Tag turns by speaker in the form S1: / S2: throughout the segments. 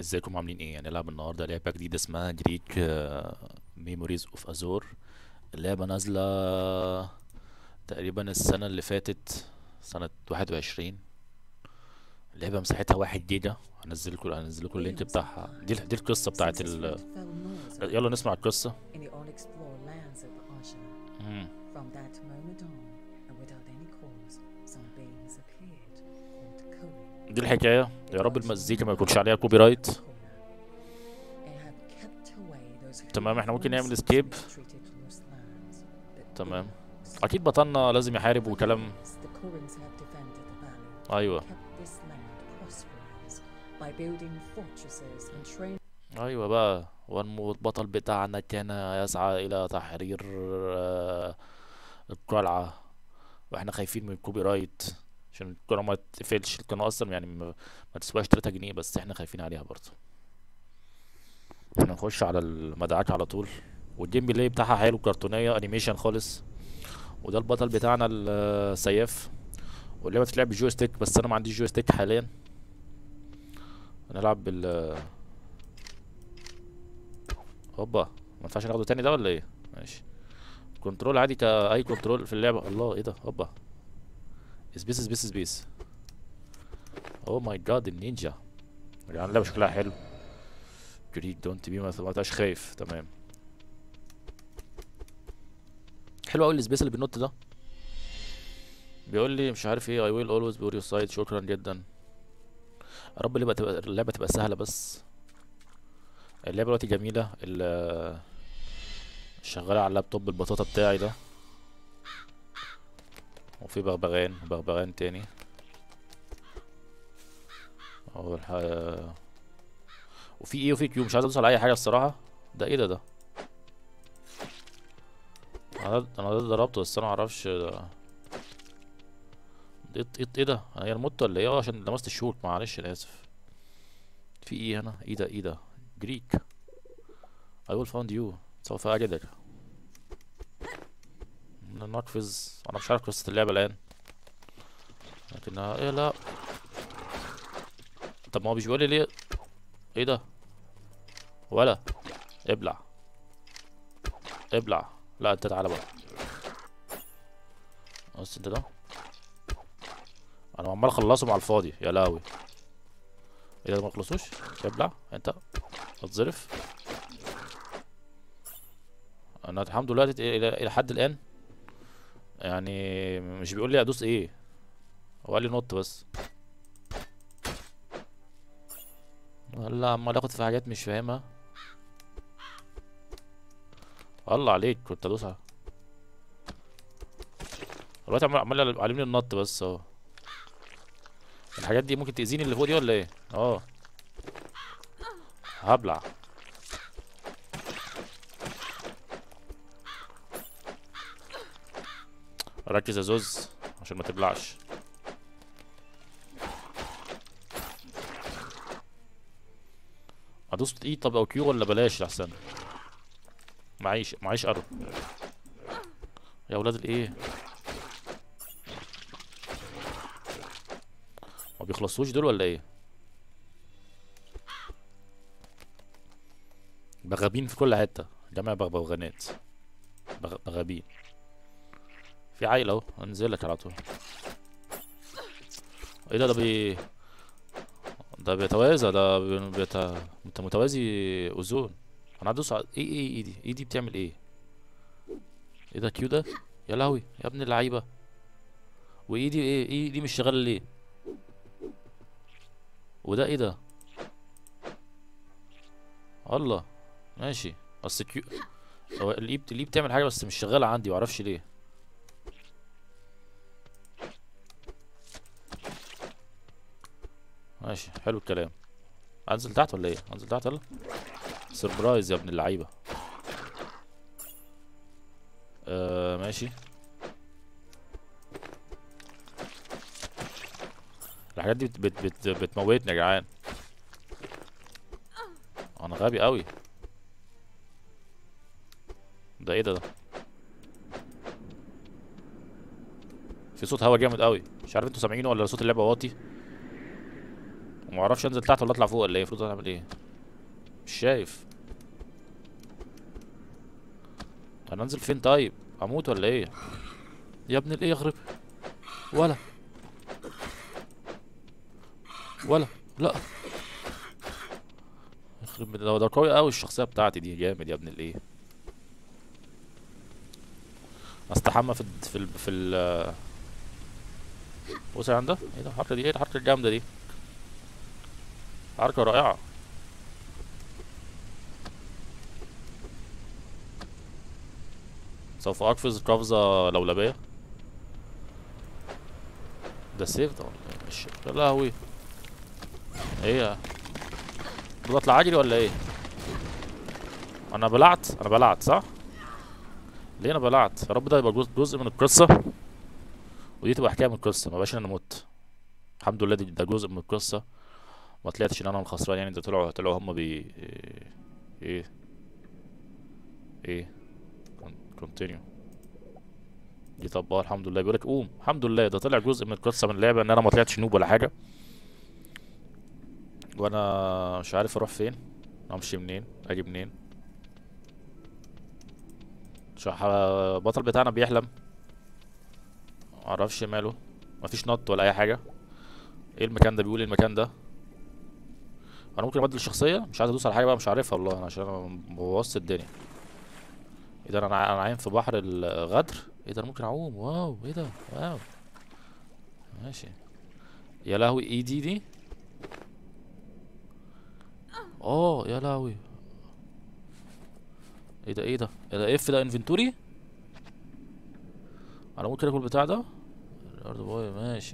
S1: ازيكم عاملين ايه هنلعب النهارده لعبه جديده اسمها جريك ميموريز اوف ازور اللعبه نازله تقريبا السنه اللي فاتت سنه 21 اللعبه مساحتها واحد جيجا هنزل لكم هنزل لكم اللينك بتاعها دي دي القصه بتاعت ال... يلا نسمع القصه
S2: in the unexplored lands of Asha.
S1: مم.
S2: From that moment on, and without any cause, some beings appeared called Koe.
S1: دي الحكايه يا رب المزيكا ما يكونش عليها كوبي رايت تمام، إحنا ممكن نعمل escape. تمام اكيد بطلنا لازم يحارب وكلام ايوه
S2: By building fortresses and training
S1: ايوه بقى والبطل بتاعنا كان يسعى الى تحرير آه، القلعة واحنا خايفين من الكوبي رايت عشان القناة ما تقفلش القناة اصلا يعني ما, ما تسواش 3 جنيه بس احنا خايفين عليها برضه احنا نخش على المدعكة على طول والجيم بلاي بتاعها حلو كرتونية انيميشن خالص وده البطل بتاعنا السياف واللعبة بتتلعب بجويستيك بس انا ما عنديش جويستيك حاليا هنلعب بال هوبا ما ينفعش ناخده تاني ده ولا ايه ماشي كنترول عادي كاي كنترول في اللعبه الله ايه ده هوبا سبيس سبيس سبيس اوه ماي جاد النينجا يا جدعان اللعبه شكلها حلو جريك دونت بي ما تبقاش خايف تمام حلو قوي السبيس اللي بينط ده بيقول لي مش عارف ايه I will always be on your side شكرا جدا يا رب اللعبه تبقى اللعبه تبقى سهله بس اللعبة دلوقتي جميلة ال- شغالة على اللابتوب البطاطا بتاعي ده وفي بغبغان بغبغان تاني اهو الح... وفي ايه وفي كيو مش عايز ادوس على اي حاجة الصراحة ده ايه ده ده انا ده- انا ده ضربته بس انا معرفش ده ايه ايه ايه ده انا هي الموت ولا ايه اه عشان لمست الشوك معلش انا اسف في ايه هنا ايه ده ايه ده جريك I will find you سوف أجدك ننفذ أنا مش عارف قصة اللعبة الآن لكنها إيه لا طب ما هو مش بيقول لي ليه إيه ده ولا ابلع ابلع لا أنت تعالى بقى بص أنت ده أنا عمال أخلصهم على الفاضي يا لهوي إيه ده ما خلصوش ابلع أنت اتظرف انا الحمد لله الى الى إلى حد الان يعني مش بيقول لي ادوس ايه هو قال لي نط بس والله عمال اخد في حاجات مش فاهمها الله عليك كنت ادوس على دلوقتي عمال عمال علمني النط بس اهو الحاجات دي ممكن تأذيني اللي فوق دي ولا ايه اه هبلع ركز يا زوز عشان ما تبلعش ادوس اي طب او كيو ولا بلاش احسن معيش معيش ارو يا ولاد الايه ما بيخلصوش دول ولا ايه بغابين في كل حتة جمع بغبغانات بغ... بغابين في عيل اهو انزلك على طول ايه ده ده بي ده بيتوازى ده بي... بيت... مت- متوازي اوزون انا هدوس على ايه ايه ايه دي ايه دي بتعمل ايه ايه ده كيو ده يا لهوي يا ابن اللعيبه وايه دي ايه ايه دي مش شغاله ليه وده ايه ده الله ماشي اصل كيو هو اللي بت... اللي بتعمل حاجه بس مش شغاله عندي معرفش ليه ماشي حلو الكلام انزل تحت ولا ايه انزل تحت يلا سربرايز يا ابن اللعيبه آه ماشي الحاجات دي بت... بت... بت... بتموتني يا جدعان انا غبي قوي ده ايه ده ده في صوت هوا جامد قوي مش عارف انتوا سامعينه ولا صوت اللعبه واطي وما اعرفش انزل تحت ولا اطلع فوق ولا ايه المفروض اعمل ايه مش شايف انا انزل فين طيب اموت ولا ايه يا ابن الايه يخرب ولا ولا لا يخرب بيت- ده ده قوي قوي الشخصيه بتاعتي دي جامد يا ابن الايه استحمى في ال في ال في ال بص يا عندها ايه ده الحركه دي ايه الحركه الجامده دي حركه رائعه سوف اقفز قفزه لولبيه ده سيف ده ولا إيه؟ مش يا لهوي ايه المفروض اطلع اجري ولا ايه انا بلعت انا بلعت صح ليه انا بلعت يا رب ده يبقى جزء, جزء من القصه ودي تبقى حكايه من القصه ما بقاش انا مت الحمد لله دي ده جزء من القصه ما طلعتش ان انا الخسران يعني ده طلعوا طلعوا هم بي ايه ايه كونتينيو دي طب اه الحمد لله بيقولك قوم الحمد لله ده طلع جزء من القصه من اللعبه ان انا ما طلعتش نوب ولا حاجه وانا مش عارف اروح فين امشي منين اجي منين شح البطل بتاعنا بيحلم معرفش ماله مفيش نط ولا اي حاجه ايه المكان ده بيقول ايه المكان ده انا ممكن ابدل الشخصيه مش عايز ادوس على حاجه بقى مش عارفها والله انا عشان انا بوظت الدنيا ايه ده انا انا عايم في بحر الغدر ايه ده انا ممكن اعوم واو ايه ده واو ماشي يا لهوي ايه دي دي اه يا لهوي ايه ده ايه ده ايه ده اف ده انفنتوري انا ممكن اكل البتاع ده الارض بوي ماشي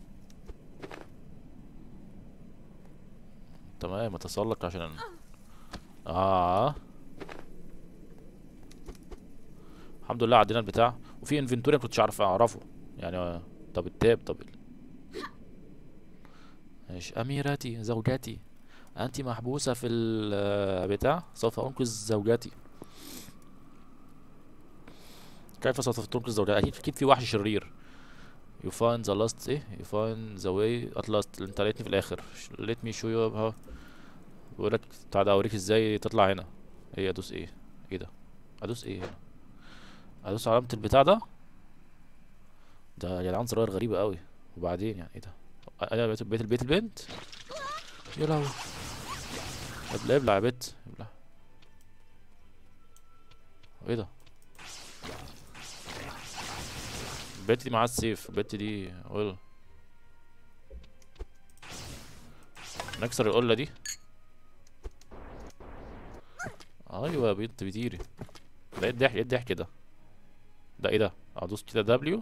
S1: تمام اتسلق عشان اه الحمد لله عدينا البتاع وفي انفنتوري ما كنتش عارف اعرفه يعني آه، طب التاب طب ال- ماشي اميرتي زوجتي انت محبوسة في البتاع سوف انقذ زوجتي كيف سوف تنقذ زوجتي اكيد اكيد في وحش شرير you find the last ايه you find the way at last انت لقيتني في الاخر let me show you how بقولك تعالى اوريك ازاي تطلع هنا ايه ادوس ايه ايه ده ادوس ايه هنا ادوس علامة البتاع ده ده يا جدعان زراير غريبة قوي وبعدين يعني ايه ده انا بقيت بيت البيت البنت يا لهوي ابلع ابلع يا بت ابلع ايه ده البت دي معاها السيف البت دي قول نكسر القلة دي ايوه يا بنت بتيري ده ايه الضحك ايه الضحك ده ده ايه ده ادوس كده دبليو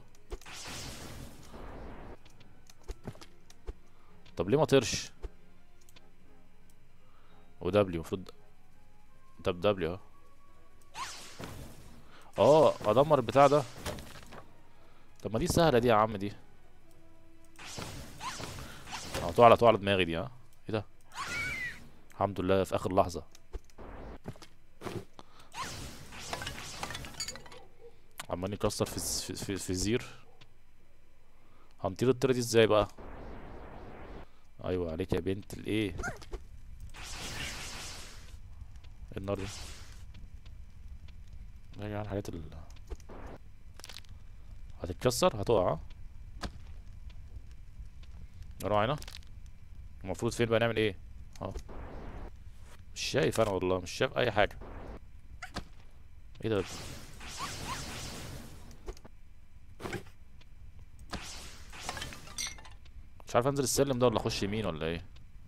S1: طب ليه ما طرش ودبليو المفروض طب دبليو اهو اه ادمر البتاع ده طب ما دي سهلة دي يا عم دي اه تقع على تقع على دماغي دي ها ايه ده الحمد لله في اخر لحظة عمال يكسر في الز- في في, في الزير هنطير الطيرة دي ازاي بقى ايوه عليك يا بنت الايه ايه النار دي لا يا جدعان الحاجات ال هتتكسر هتقع ها؟ نروح هنا المفروض فين بقى نعمل ايه اه مش شايف انا والله مش شايف اي حاجة ايه ده مش عارف انزل السلم ده ولا اخش يمين ولا ايه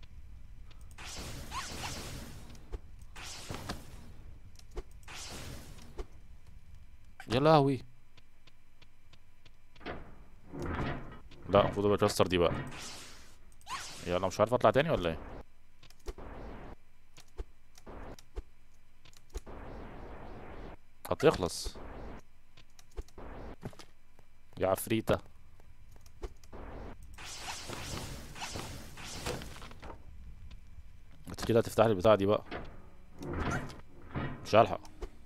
S1: يا لهوي لا المفروض ابقى اكسر دي بقى يلا مش عارف اطلع تاني ولا ايه هتخلص يا عفريتة انت كده هتفتح لي البتاعة دي بقى مش هلحق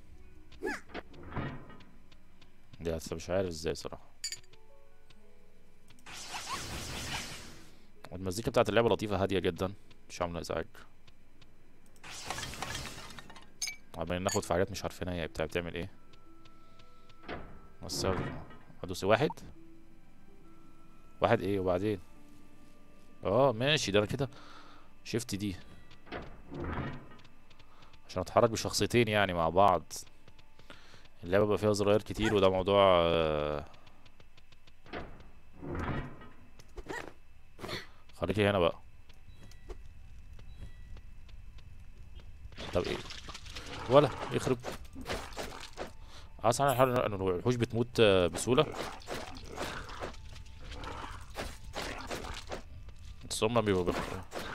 S1: دي لسه مش عارف ازاي صراحة المزيكا بتاعت اللعبة لطيفة هادية جدا مش عاملة ازعاج عمالين ناخد في حاجات مش عارفينها هي بتاع بتعمل ايه بس ادوس واحد واحد ايه وبعدين اه ماشي ده انا كده شفت دي عشان اتحرك بشخصيتين يعني مع بعض اللعبة بقى فيها زراير كتير وده موضوع آه، خليكي هنا بقى طب ايه ولا يخرب اصلا الحوار ان الوحوش بتموت آه، بسهولة بس هما بيبقوا بيخ-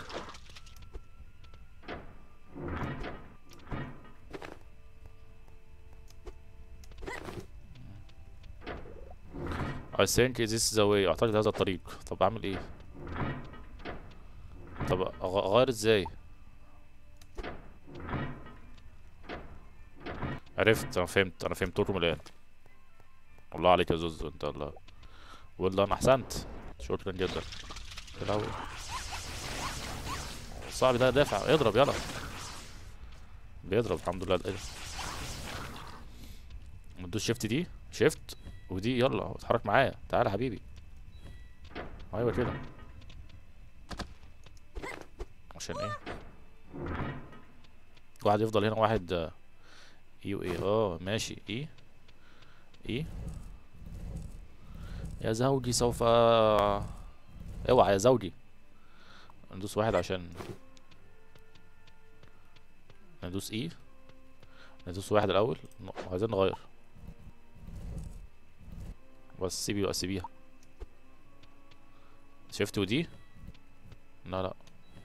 S1: I think this is the way اعتقد هذا الطريق طب اعمل ايه طب أغ- اغير ازاي عرفت انا فهمت انا فهمت لكم الان الله عليك يا زوزو انت الله والله احسنت شكرا جدا يا لهوي صعب ده دافع اضرب يلا بيضرب الحمد لله ايه ده؟ ندوس شيفت دي شيفت ودي يلا اتحرك معايا تعالى يا حبيبي ايوه كده عشان ايه واحد يفضل هنا واحد آه، اي وايه اه ماشي اي اي يا زوجي سوف اوعى يا زوجي ندوس واحد عشان ندوس اي ندوس واحد الاول ن- عايزين نغير بس سيبي بقى سيبيها شفت ودي لا لا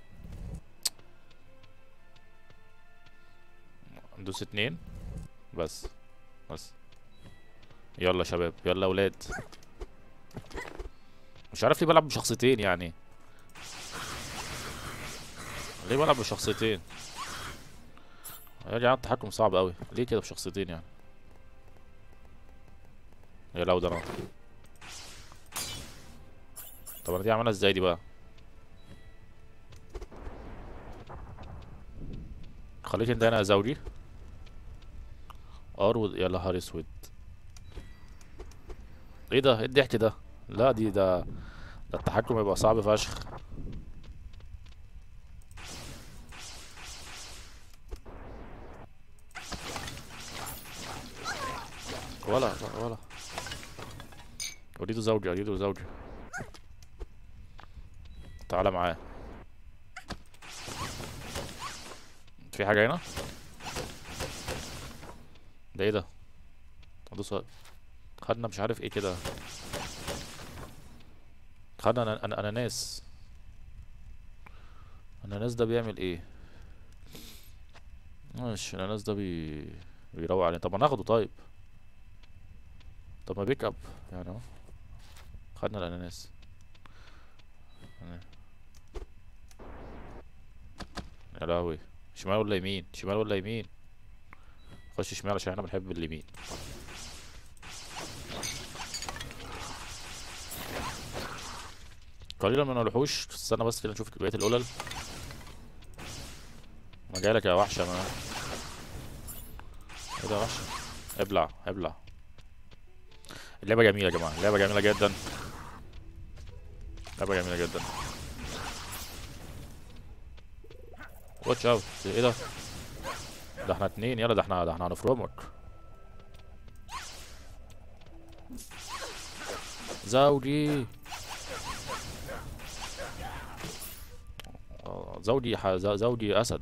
S1: ندوس اتنين بس بس يلا يا شباب يلا يا ولاد مش عارف ليه بلعب بشخصيتين يعني ليه بلعب بشخصيتين يا جدعان التحكم صعب قوي ليه كده بشخصيتين يعني يا لو ده انا طب انا دي اعملها ازاي دي بقى خليك انت هنا يا زوجي ارود يا نهار اسود ايه ده ايه الضحك ده لا دي ده ده التحكم يبقى صعب فشخ ولا ولا اريد زوجي اريد زوجي تعالى معايا في حاجة هنا ده ايه ده ادوس خدنا مش عارف ايه كده خدنا أنا أنا اناناس الاناناس ده بيعمل ايه ماشي الاناناس ده بي بيروق علينا طب ما ناخده طيب طب ما بيك اب يعني اهو خدنا الاناناس يا لهوي شمال ولا يمين شمال ولا يمين خش شمال عشان احنا بنحب اليمين قليلا من الوحوش استنى بس كده نشوف بقية القلل ما جايلك يا وحشة ما ايه ده يا وحشة ابلع ابلع اللعبة جميلة يا جماعة اللعبة جميلة جدا لعبة جميلة جدا واتش اوت ايه ده ده احنا اتنين يلا ده احنا ده احنا هنفرمك زوجي آه، زوجي ح... ز- زوجي اسد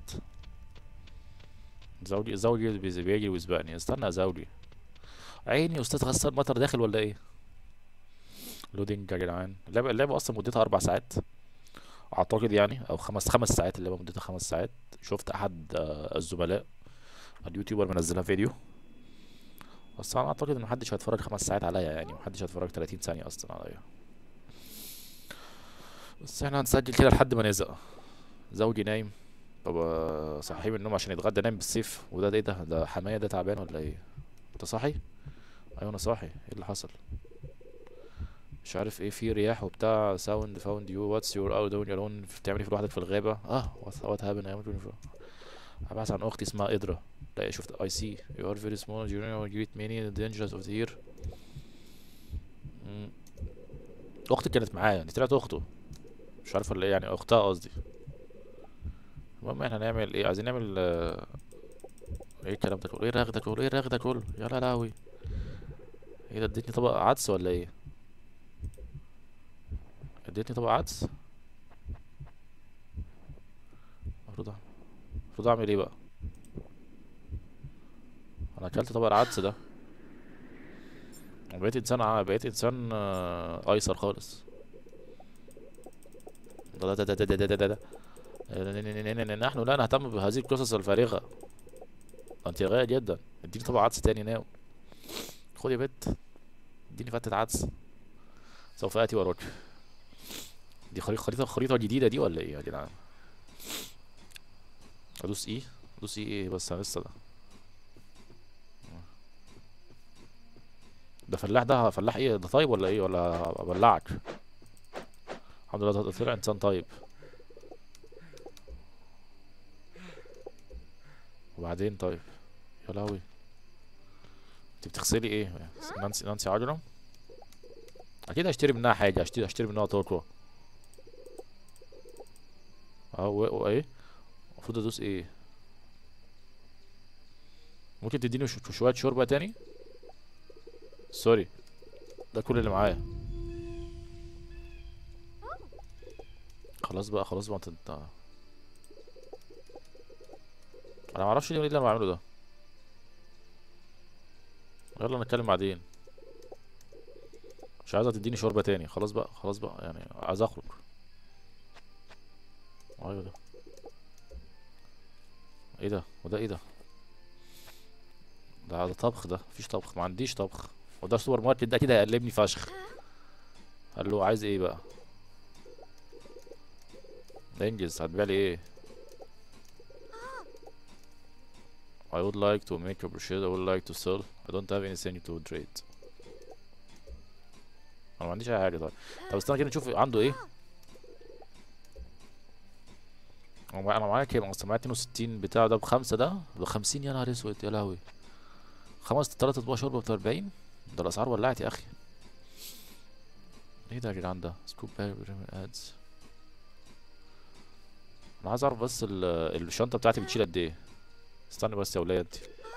S1: زوجي زوجي بيز- بيجي ويسبقني استنى يا زوجي عيني يا استاذ غسان مطر داخل ولا ايه لودينج يا جدعان اللعبه اللعبه اصلا مدتها اربع ساعات اعتقد يعني او خمس خمس ساعات اللعبه مدتها خمس ساعات شفت احد آه، الزملاء اليوتيوبر منزلها فيديو بس انا اعتقد ان محدش هيتفرج خمس ساعات عليا يعني محدش هيتفرج 30 ثانيه اصلا عليا بس احنا هنسجل كده لحد ما نزق زوجي نايم بابا صحيه من النوم عشان يتغدى نايم بالسيف وده ده ايه ده ده حماية ده تعبان ولا ايه انت صاحي ايوه انا صاحي ايه اللي حصل مش عارف ايه في رياح وبتاع ساوند فاوند يو واتس يور اوت دون يالون بتعمل ايه في لوحدك في الغابة اه وات هابن اي هبحث عن اختي اسمها ادرا لا شفت اي سي يو ار فيري سمول you greet many dangers of the year مم. اختي كانت معايا دي طلعت اخته مش عارف ولا ايه يعني اختها قصدي المهم احنا هنعمل ايه عايزين نعمل آه، ايه الكلام ده كله ايه الرغي ده كله ايه الرغي ده كله يا لهوي ايه ده اديتني طبق عدس ولا ايه اديتني طبق عدس المفروض أعمل- المفروض اعمل ايه بقى انا اكلت طبق العدس ده بقيت انسان ع- بقيت انسان آه، ايسر خالص ده ده ده ده ده ده ده ده نحن لا نهتم بهذه القصص الفارغة انت غاية جدا اديني طبق عدس تاني ناو خد يا بت اديني فتة عدس سوف اتي وراك دي خريطة خريطة خريطة جديدة دي ولا ايه يا جدعان ادوس ايه ادوس ايه ايه بس انا لسه ده ده فلاح ده فلاح ايه ده طيب ولا ايه ولا ابلعك الحمد لله ده طلع انسان طيب وبعدين طيب يا لهوي انت بتغسلي ايه نانسي نانسي عجرم اكيد هشتري منها حاجه هشتري هشتري منها طاقه اه و- وايه المفروض ادوس ايه ممكن تديني ش- شويه شوربه تاني سوري ده كل اللي معايا خلاص بقى خلاص بقى انت انت انا معرفش ليه ايه اللي انا بعمله ده يلا نتكلم بعدين مش عايزه تديني شوربه تاني خلاص بقى خلاص بقى يعني عايز اخرج ايوه ده ايه ده وده ايه ده ده ده طبخ ده مفيش طبخ ما عنديش طبخ وده سوبر ماركت ده اكيد هيقلبني فشخ قال له عايز ايه بقى ده انجز هتبيع لي ايه I would like to make a brochure I would like to sell I don't have anything to trade انا ما عنديش اي حاجه طيب طب استنى كده نشوف عنده ايه هو معايا- انا معايا كام اصلا معايا 62 بتاع ده بخمسة ده بخمسين يا نهار اسود يا لهوي خمس تلات اطباق شوربة بأربعين ده الأسعار ولعت يا أخي ايه ده يا جدعان ده سكوب ادز انا عايز اعرف بس ال- الشنطة بتاعتي بتشيل قد ايه استني بس يا ولاد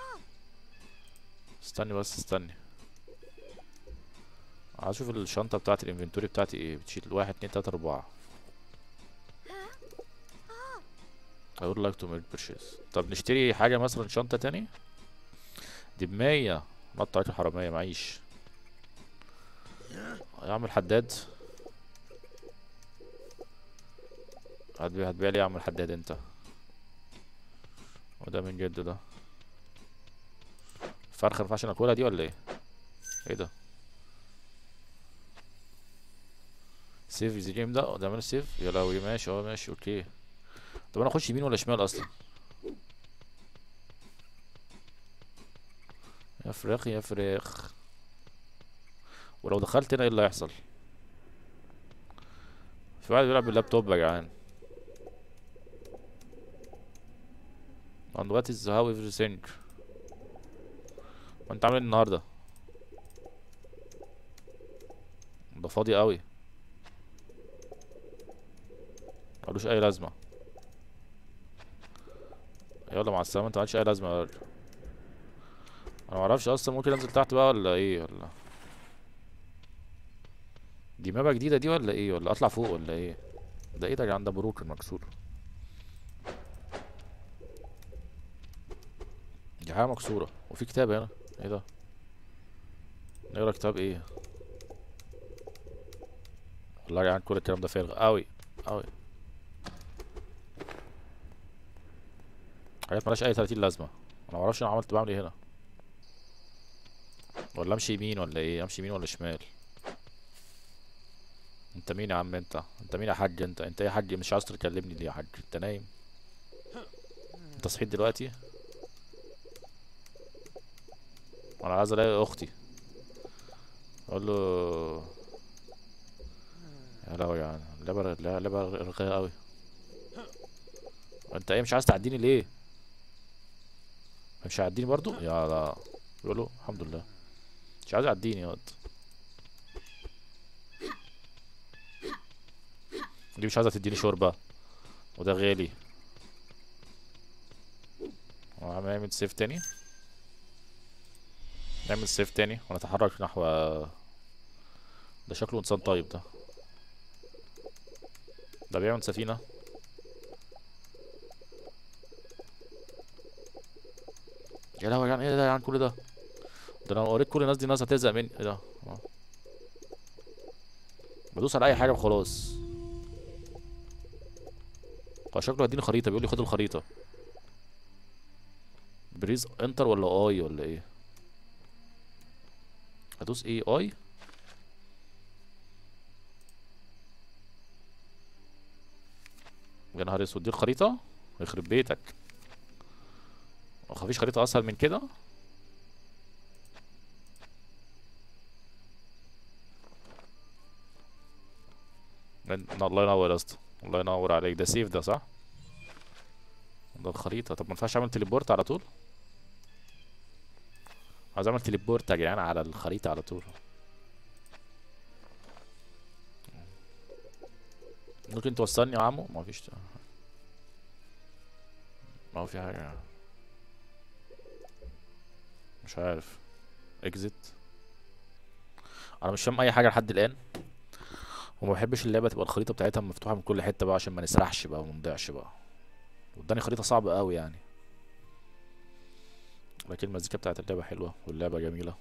S1: استني بس استني عايز اشوف الشنطة بتاعتي الانفنتوري بتاعتي ايه بتشيل واحد اتنين تلاتة اربعة I would like to make purchase طب نشتري حاجة مثلا شنطة تاني دي بمية نط عليك الحرامية معيش يا عم الحداد هتبيع هتبيع لي يا عم الحداد انت وده من جد ده فرخة مينفعش ناكلها دي ولا ايه ايه ده سيف ذا جيم ده ده عمل سيف يا لهوي ماشي اه ماشي اوكي طب انا اخش يمين ولا شمال اصلا يا فراخ يا فراخ ولو دخلت هنا ايه اللي هيحصل في واحد بيلعب باللابتوب يا جدعان and what is how everything ما انت عامل ايه النهارده ده فاضي قوي ملوش اي لازمه يلا مع السلامه انت مالكش اي لازمه يا راجل انا معرفش اصلا ممكن انزل تحت بقى ولا ايه ولا دي مابا جديده دي ولا ايه ولا اطلع فوق ولا ايه ده ايه ده يا جدعان ده بروك المكسور دي حاجه مكسوره وفي كتاب هنا ايه ده نقرا كتاب ايه والله يا جدعان كل الكلام ده فارغ قوي قوي حاجات ملهاش اي 30 لازمه انا معرفش انا عملت بعمل ايه هنا ولا امشي يمين ولا ايه امشي يمين ولا شمال انت مين يا عم انت انت مين يا حاج انت انت ايه يا حاج مش عاوز تكلمني ليه يا حاج انت نايم انت صحيت دلوقتي انا عايز الاقي اختي اقول له يا لهوي يعني اللعبة اللعبة رغاية قوي انت ايه مش عايز تعديني ليه مش هيعديني برضو يا لا بيقولوا الحمد لله مش عايز يعديني يا واد دي مش عايزة تديني شوربة وده غالي وعم نعمل سيف تاني نعمل سيف تاني ونتحرك نحو ده شكله انسان طيب ده ده بيعمل سفينة يا لهوي يعني ايه ده يعني كل ده ده انا لو قريت كل الناس دي الناس هتزهق مني ايه ده آه. بدوس على اي حاجة وخلاص هو شكله هيديني خريطة بيقول لي خد الخريطة بريز انتر ولا اي ولا ايه هدوس ايه اي يا نهار اسود دي الخريطة يخرب بيتك مفيش خريطة اسهل من كده من- الله ينور يا اسطى الله ينور عليك ده سيف ده صح ده الخريطة طب ما ينفعش اعمل تليبورت على طول عايز اعمل تليبورت يا جدعان على الخريطة على طول ممكن توصلني يا عمو ما فيش ما هو في حاجة مش عارف اكزيت انا مش فاهم اي حاجة لحد الان وما بحبش اللعبة تبقى الخريطة بتاعتها مفتوحة من كل حتة بقى عشان ما نسرحش بقى ونضيعش بقى واداني خريطة صعبة قوي يعني لكن المزيكا بتاعت اللعبة حلوة واللعبة جميلة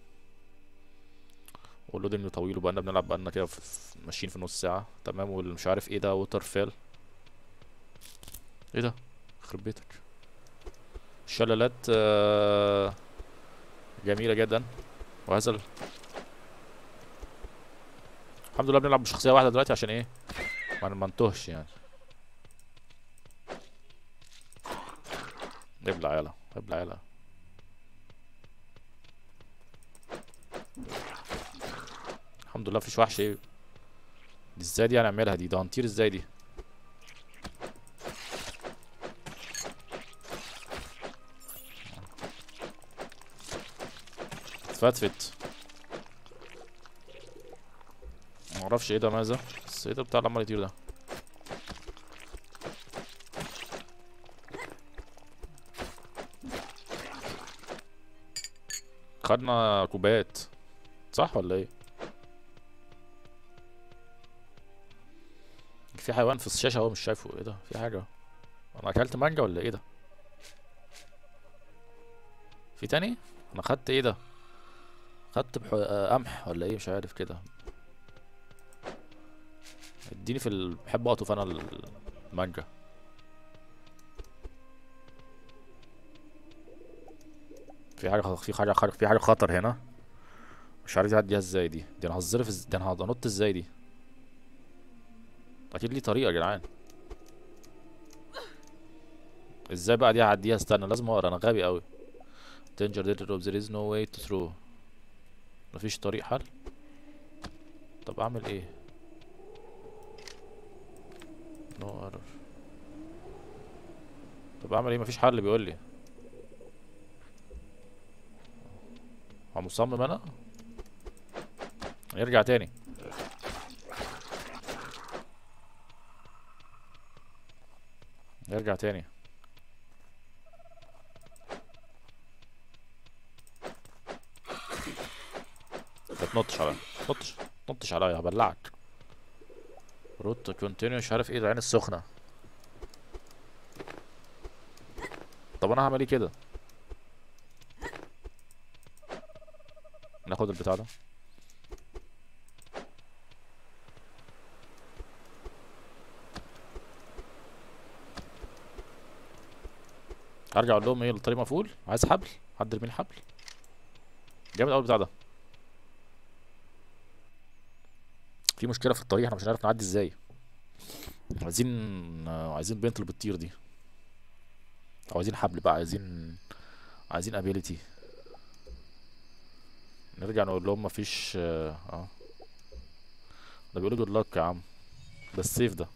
S1: واللودنج طويل وبقالنا بنلعب بقالنا كده في- في- ماشيين في نص ساعة تمام واللي مش عارف ايه ده ووتر فيل ايه ده يخرب بيتك شلالات آه، جميلة جدا وهذا ال- الحمد لله بنلعب بشخصية واحدة دلوقتي عشان ايه ما ما نتوهش يعني ابلع يلا ابلع يلا الحمد لله مفيش وحش ايه دي ازاي دي هنعملها دي ده هنطير ازاي دي اتفتفت معرفش ايه ده ماذا بس ايه ده بتاع اللي عمال يطير ده خدنا كوبايات صح ولا ايه في حيوان في الشاشة هو مش شايفه ايه ده في حاجة انا اكلت مانجا ولا ايه ده في تاني انا خدت ايه ده خدت بح... آه، قمح ولا ايه مش عارف كده اديني في ال... بحب اقطف انا المانجا في حاجة في حاجة خ- في حاجة خطر هنا مش عارف دي هعديها ازاي دي دي انا هظرف إز... دي انا هنط ازاي دي اكيد ليه طريقة يا جدعان ازاي بقى دي هعديها استنى لازم اقرا انا غبي قوي danger danger of there is no way to through مفيش طريق حل طب اعمل ايه no error طب اعمل ايه مفيش حل بيقول لي هو مصمم انا يرجع تاني يرجع تاني ما تنطش عليا تنطش تنطش عليا هبلعك روت كونتينيو مش عارف ايه العين السخنة طب انا هعمل ايه كده ناخد البتاع ده ارجع اقول لهم ايه الطريق مقفول عايز حبل حد يرمي لي حبل جامد قوي البتاع ده في مشكله في الطريق احنا مش هنعرف نعدي ازاي عايزين آه، عايزين بنت اللي بتطير دي او عايزين حبل بقى عايزين عايزين ابيليتي نرجع نقول لهم مفيش اه آه. ده بيقولوا جود لك يا عم ده السيف ده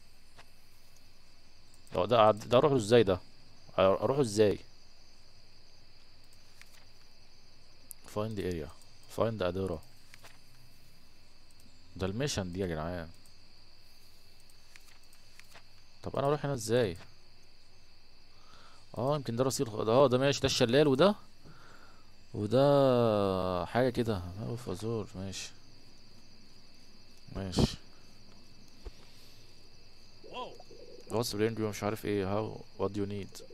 S1: ده ده ده اروح له ازاي ده اروحه ازاي find the area find the adora ده الميشن دي يا جدعان طب انا اروح هنا ازاي اه يمكن ده رصيد ده اه ده ماشي ده الشلال وده وده حاجة كده اوف ازور ماشي ماشي What's the range مش عارف ايه how what do you need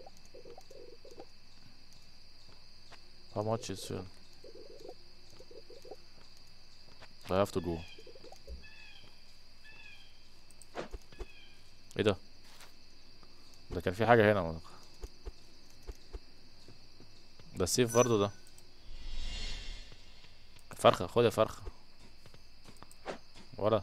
S1: how much is it I have to go ايه ده ده كان في حاجة هنا ده السيف برضه ده فرخة خد يا فرخة ولا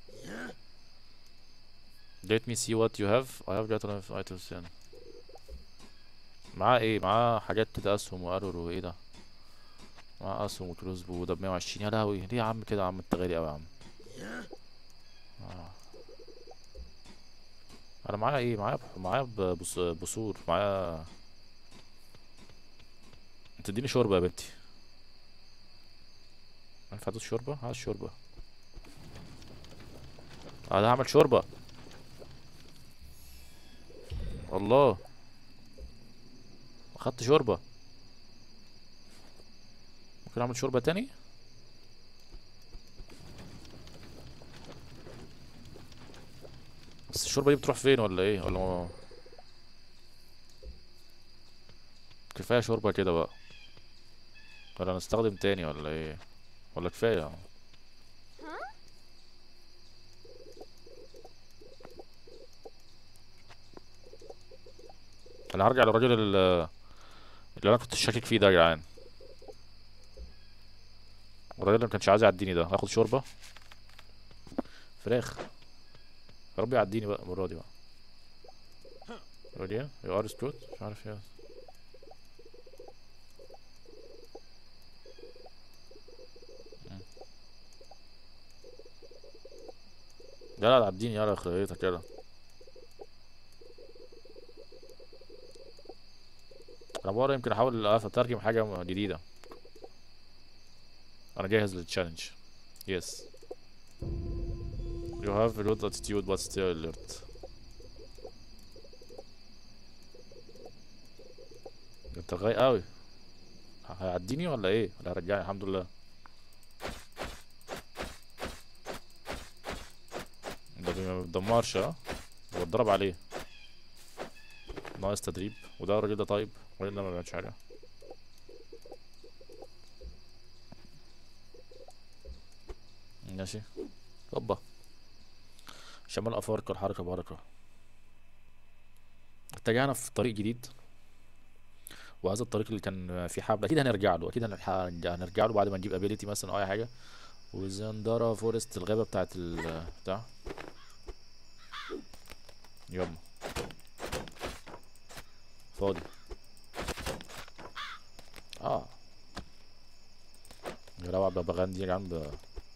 S1: let me see what you have I have got enough items in معاه ايه معاه حاجات كده اسهم وارور وايه ده معاه اسهم وكروز بو ده بمية وعشرين يا لهوي ليه يا عم كده يا عم انت غالي اوي يا عم آه. انا معايا ايه معايا معايا بص- بصور معايا تديني شوربة يا بنتي ينفع ادوس شوربة عايز شوربة انا هعمل شوربة الله اخدت شوربة ممكن اعمل شوربة تاني بس الشوربة دي بتروح فين ولا ايه ولا ما كفاية شوربة كده بقى ولا نستخدم تاني ولا ايه ولا كفاية انا هرجع للراجل ال- اللي انا كنت شاكك فيه ده يا جدعان الراجل اللي ما كانش عايز يعديني ده هاخد شوربة فراخ يا رب يعديني بقى المرة دي بقى ودي يو ار سكوت مش عارف ايه مم. لا لا عديني يلا خريطك يلا انا بقى يمكن احاول اترجم حاجة جديدة انا جاهز للتشالنج يس You have a good attitude but still alert انت غاي قوي هيعديني ولا ايه ولا هيرجعني الحمد لله ده بي- ما بيتدمرش ها هو اتضرب عليه ناقص تدريب وده الراجل ده طيب الراجل ده ما بيعملش حاجه ماشي هوبا شمال افارقه الحركه بركه اتجهنا في طريق جديد وهذا الطريق اللي كان فيه حبل اكيد هنرجع له اكيد هنلحق- هنرجع له بعد ما نجيب ابيليتي مثلا او اي حاجه وزندارا فورست الغابه بتاعت ال بتاع يلا فاضي اه يا لو بغبغان دي جنب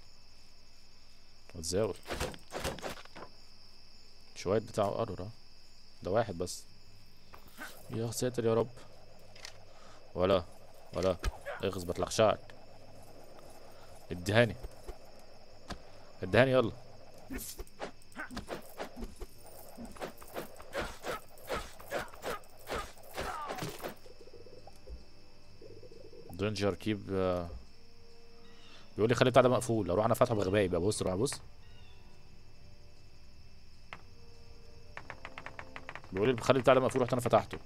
S1: بتزاول شوية بتاعه قرر اه ده واحد بس يا ساتر يا رب ولا ولا اغز بتلخشعك اديهاني اديهاني يلا دينجر كيب بيقول لي خلي بتاع ده مقفول اروح انا فاتحه بغبائي بقى بص روح بص بيقول لي خلي بتاع ده مقفول رحت انا فتحته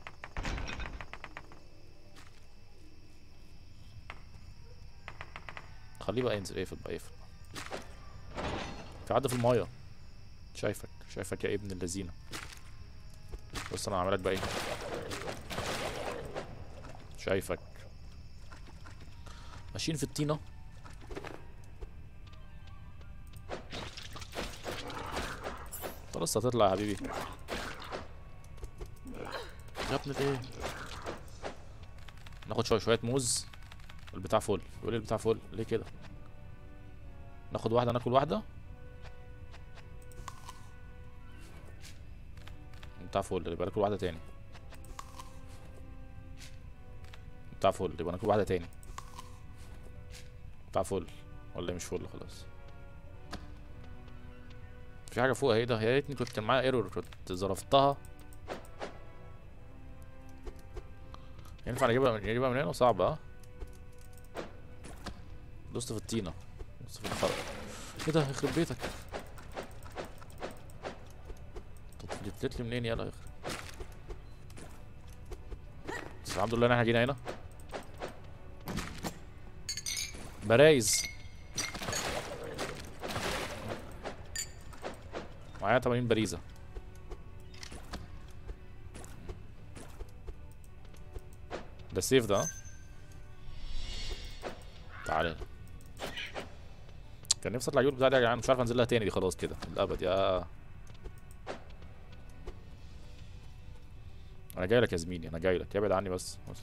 S1: خليه بقى ينزل اقفل بقى اقفل في حد في المايه شايفك شايفك يا ابن اللذينه بص انا هعملك بقى ايه شايفك ماشيين في الطينه خلاص هتطلع يا حبيبي يا ابني ايه ناخد شويه شويه موز البتاع فل يقول لي البتاع فل ليه كده ناخد واحده ناكل واحده بتاع فل يبقى ناكل واحده تاني بتاع فل يبقى ناكل واحده تاني بتاع فل ولا إيه مش فل خلاص في حاجه فوق اهي ده يا ريتني كنت كان معايا ايرور كنت ظرفتها ينفع نجيبها من نجيبها من هنا صعبة ها دوست في الطينة دوست في الخرق ايه ده يخرب بيتك جبت لي منين يلا يخرب بس الحمد لله ان احنا جينا هنا برايز معايا 80 باريزة ده السيف ده ها؟ تعالى كان نفسي اطلع اليول بتاعي يا جدعان مش عارف انزلها تاني دي خلاص كده للابد يا انا جاي لك يا زميلي انا جاي لك ابعد عني بس بص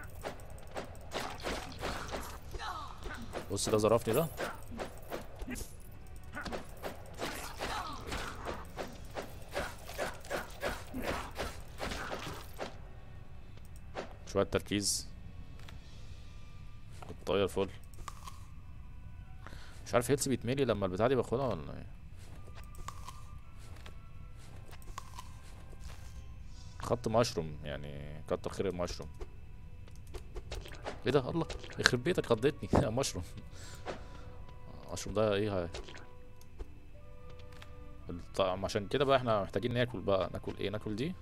S1: بص ده ظرفني ده شوية تركيز الطاير فل مش عارف هيلث بيتملي لما البتاع دي باخدها ولا ايه خط مشروم يعني كتر خير المشروم ايه ده الله يخرب بيتك خضتني يا مشروم المشروم ده ايه هاي الطعم عشان كده بقى احنا محتاجين ناكل بقى ناكل ايه ناكل دي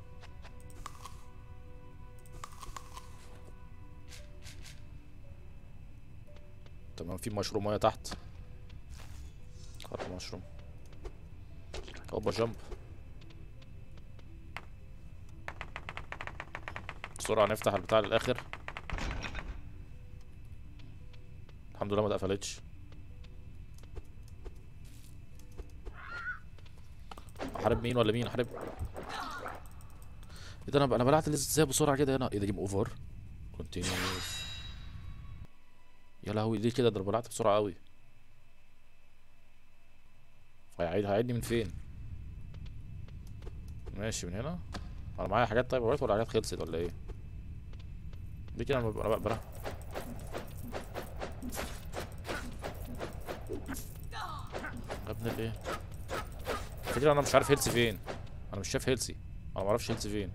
S1: تمام في مشروم ميه تحت خط مشروم هوبا جامب بسرعة نفتح البتاع للآخر الحمد لله ما اتقفلتش احارب مين ولا مين احارب ايه ده انا انا بلعت ازاي بسرعة كده هنا ايه ده جيم اوفر كونتينيوس يا لهوي ليه كده ده انا بلعت بسرعة قوي هيعيد هيعيدني من فين ماشي من هنا انا معايا حاجات طيب وقعت ولا حاجات خلصت ولا ايه دي كده انا ببقى انا بقى يا ابن الايه الفكرة انا مش عارف هيلسي فين انا مش شايف هيلسي انا معرفش هيلسي فين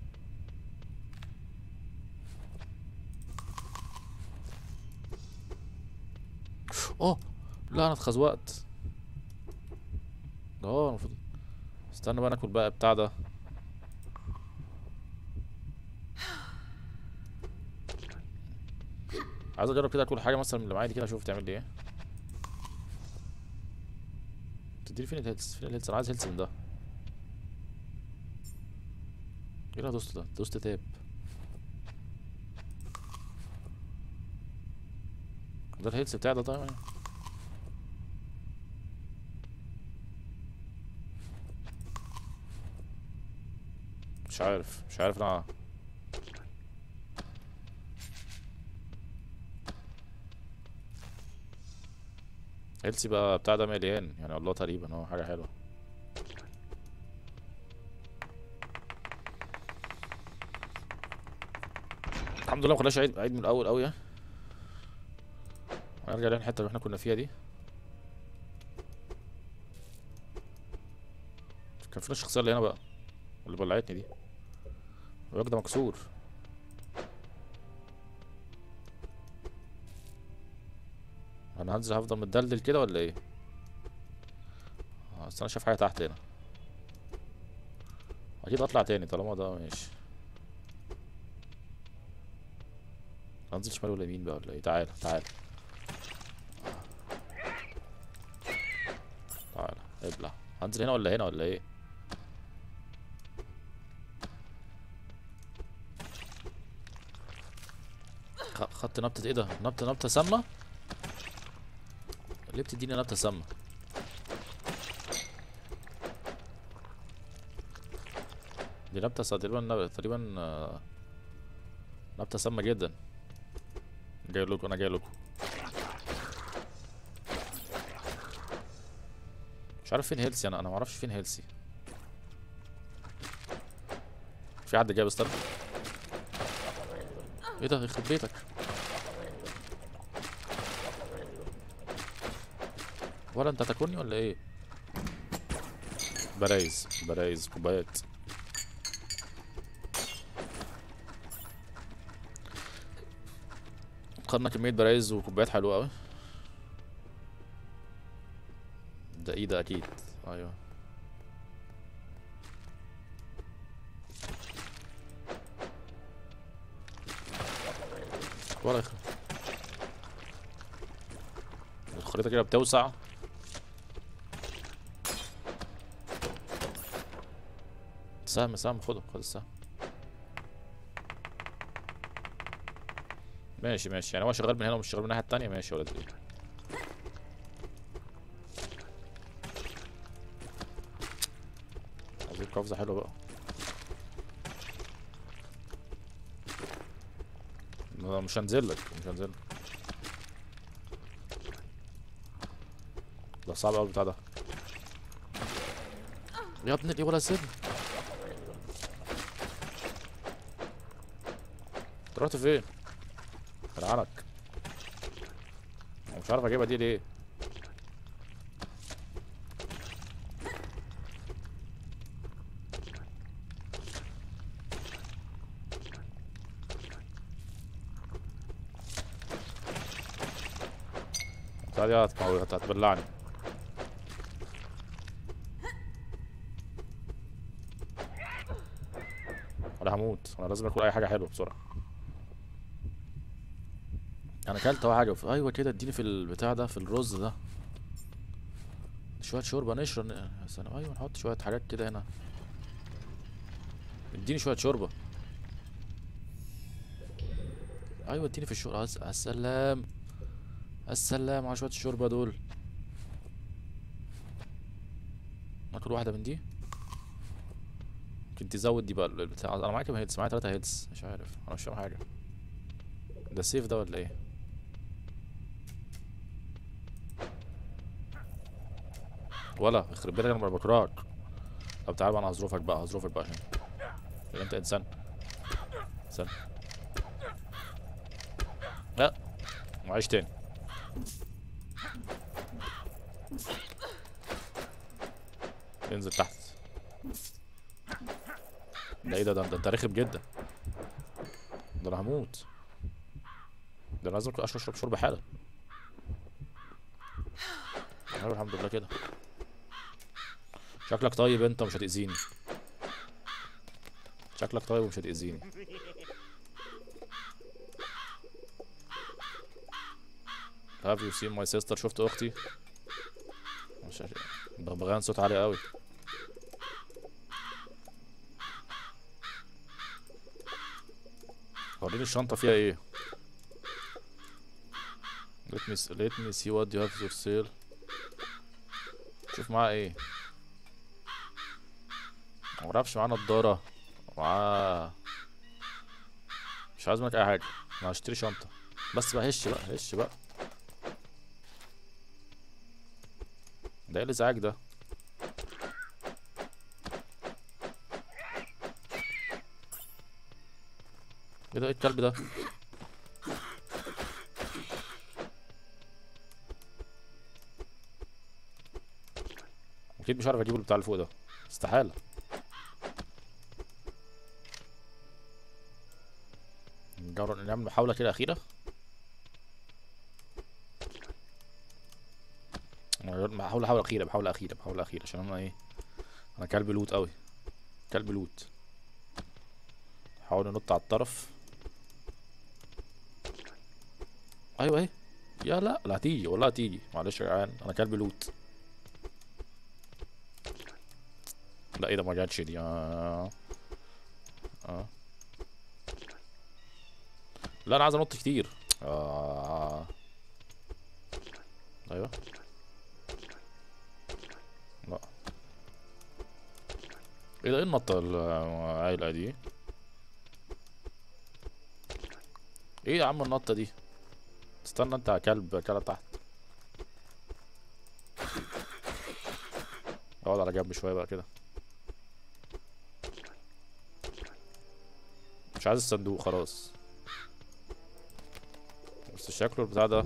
S1: اه لا انا اتخزوقت اه المفروض استنى بقى ناكل بقى بتاع ده عايز اجرب كده اكل حاجه مثلا من اللي معايا دي كده اشوف تعمل لي ايه تديني فين الهيلث فين الهيلث انا عايز هيلث من ده ايه ده دوست ده دوست تاب ده الهيلث بتاعي ده طيب يعني مش عارف مش عارف انا هيلسي بقى بتاع ده مليان يعني الله تقريبا هو حاجة حلوة الحمد لله مخلاش عيد عيد من الأول أوي ها هنرجع للحتة اللي احنا كنا فيها دي كان فين الشخصية اللي هنا بقى اللي بلعتني دي الراجل ده مكسور انا هنزل هفضل متدلدل كده ولا ايه آه، بس انا شايف حاجه تحت هنا اكيد اطلع تاني طالما ده ماشي هنزل شمال ولا يمين بقى ولا ايه تعال تعال تعال ابلع هنزل هنا ولا هنا ولا ايه خ- خدت نبتة ايه ده نبتة نبتة سامة ليه بتديني نبتة سامة دي نبتة س- تقريبا نب- تقريبا آه، نبتة سامة جدا جاي لكم انا جاي لكم مش عارف فين هيلسي انا انا معرفش فين هيلسي في حد جايب استنى ايه ده يخرب بيتك ولا انت هتاكلني ولا ايه برايز برايز كوبايات خدنا كمية برايز وكوبايات حلوة اوي ده ايه ده اكيد ايوه ولا يخرب الخريطة كده بتوسع سهم سهم خده خد السهم ماشي ماشي يعني هو شغال من هنا ومش شغال من الناحية التانية ماشي يا ولد ايه عايزين قفزة حلوة بقى لا، مش هنزل لك مش هنزل لك. ده صعب قوي البتاع ده يا ابني ليه ولا سيبني انت رحت فين؟ فرعنك أنا مش عارف اجيبها دي ليه تعالي يا هتموت هت- هتبلعني انا هموت انا لازم اكل اي حاجه حلوه بسرعه انا اكلت اهو حاجه في... ايوه كده اديني في البتاع ده في الرز ده شويه شوربه نشرب يا سلام ايوه نحط شويه حاجات كده هنا اديني شويه شوربه ايوه اديني في الشوربه الس- السلام السلام على شويه الشوربه دول ناكل واحده من دي ممكن تزود دي بقى البتاع انا معايا كام هيلز معايا 3 هيلز مش عارف انا مش فاهم حاجه ده سيف ده ولا ايه ولا يخرب بيتك انا بكرهك طب تعال بقى انا هظروفك بقى هظروفك بقى عشان يبقى انت انسان انسان لا معيش تاني انزل تحت ده ايه ده ده ده انت رخم جدا ده انا هموت ده انا لازم اشرب اشرب شرب حالا أيوة الحمد لله كده شكلك طيب انت مش هتأذيني شكلك طيب ومش هتأذيني Have you seen my sister شفت اختي مش عارف بغبغان صوت عالي قوي وريني الشنطة فيها ايه let me s- let me see what you have for sale شوف معاه ايه معرفش معاه نضارة معاه مش عايز منك اي حاجة انا هشتري شنطة بس بقى هش بقى هش بقى ده ايه الازعاج ده ايه ده ايه الكلب ده اكيد مش عارف اجيب البتاع اللي فوق ده استحالة نجرب نعمل محاولة كده أخيرة محاولة محاولة أخيرة محاولة أخيرة محاولة أخيرة عشان أنا إيه أنا كلب لوت أوي كلب لوت حاول ننط على الطرف أيوة إيه يا لا لا هتيجي والله هتيجي معلش يا جدعان أنا كلب لوت لا ايه ده ما جاتش دي آه. آه. لا انا عايز انط كتير آه. ايوه لا ايه ده ايه النطة العايلة دي ايه يا عم النطة دي استنى انت يا كلب كلب تحت اقعد على جنب شوية بقى كده مش عايز الصندوق خلاص بس شكله البتاع ده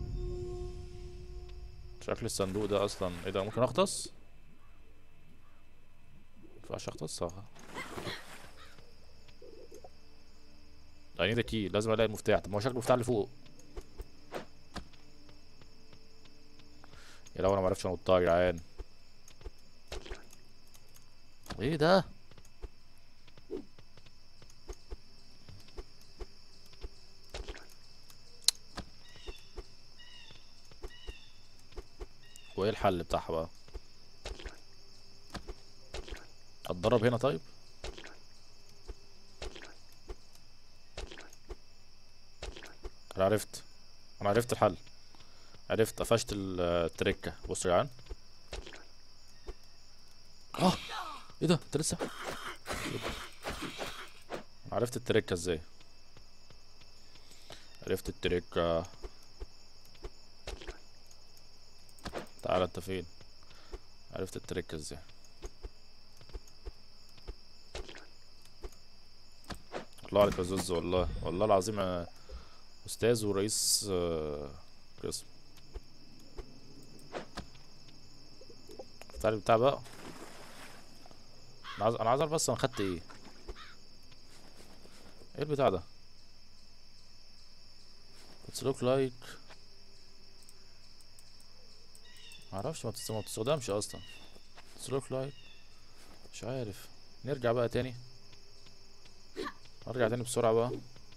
S1: شكل الصندوق ده اصلا ايه ده ممكن اغطس مينفعش اغطس اه I need a key لازم الاقي المفتاح طب ما هو شكله المفتاح اللي فوق يا لو انا معرفش انطها يا جدعان ايه ده وايه الحل بتاعها بقى اتدرب هنا طيب انا عرفت انا عرفت الحل عرفت قفشت ال- التركة بصوا يا جدعان اه ايه ده انت لسه عرفت التركة ازاي عرفت التركة تعال انت فين عرفت التركة ازاي الله عليك يا زوز والله والله العظيم آه، استاذ ورئيس آه، قسم تعالى بتاع بقى انا عايز انا عايز اعرف بس انا خدت ايه ايه البتاع ده It's look like معرفش ما تست- ما بتستخدمش اصلا It's look like مش عارف نرجع بقى تاني ارجع تاني بسرعة بقى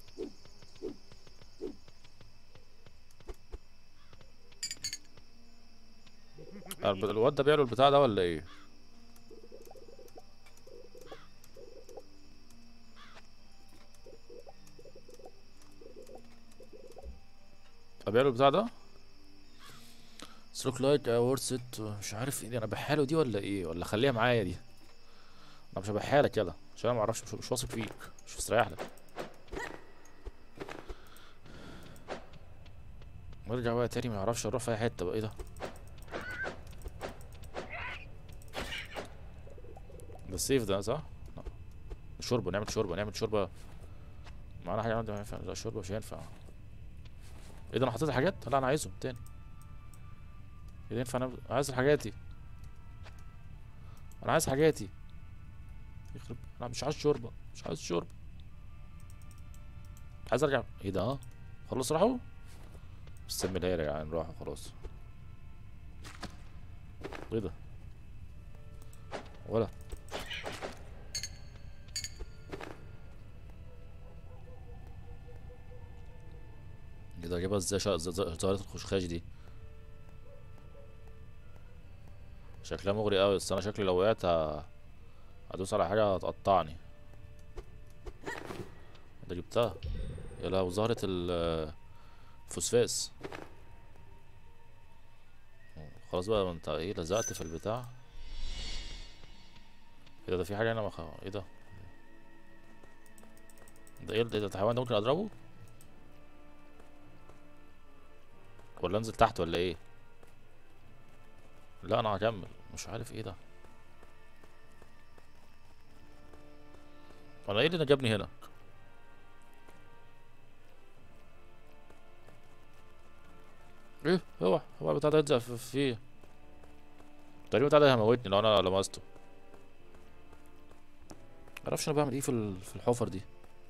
S1: الب- الواد ده بيعمل البتاع ده ولا ايه طب بيعمل البتاع ده سلوك لايك اورس ات مش عارف ايه دي انا بحاله دي ولا ايه ولا خليها معايا دي انا مش هبحالك يلا عشان انا معرفش مش, مش واثق فيك مش مستريح لك نرجع بقى تاني ما يعرفش اروح في اي حته بقى ايه ده ده السيف ده صح لا. شوربه نعمل شوربه نعمل شوربه معانا حاجه عندي ما ينفع لا شوربه مش هينفع ايه ده انا حطيت حاجات لا انا عايزهم تاني ايه ده ينفع انا عايز حاجاتي انا عايز حاجاتي يخرب انا مش عايز شوربه مش عايز شوربه عايز ارجع ايه ده اه خلص راحوا بسم الله يا جدعان راحوا خلاص ايه ده ولا ايه ده جابها ازاي شا- ز- ز- ظاهرة الخشخاش دي شكلها مغري قوي بس انا شكلي لو وقعت ه- هدوس على حاجة هتقطعني ده جبتها يا لو ظهرت ال- الفوسفاس خلاص بقى ما انت ايه لزقت في البتاع ايه ده ده في حاجة هنا مخ... ايه ده ده ايه ده ده الحيوان ده ممكن اضربه ولا انزل تحت ولا ايه لا انا هكمل مش عارف ايه ده انا ايه اللي جابني هنا ايه اوعى اوعى البتاع ده يلزق في فيه تقريبا البتاع ده هيموتني لو انا لمسته معرفش انا بعمل ايه في ال- في الحفر دي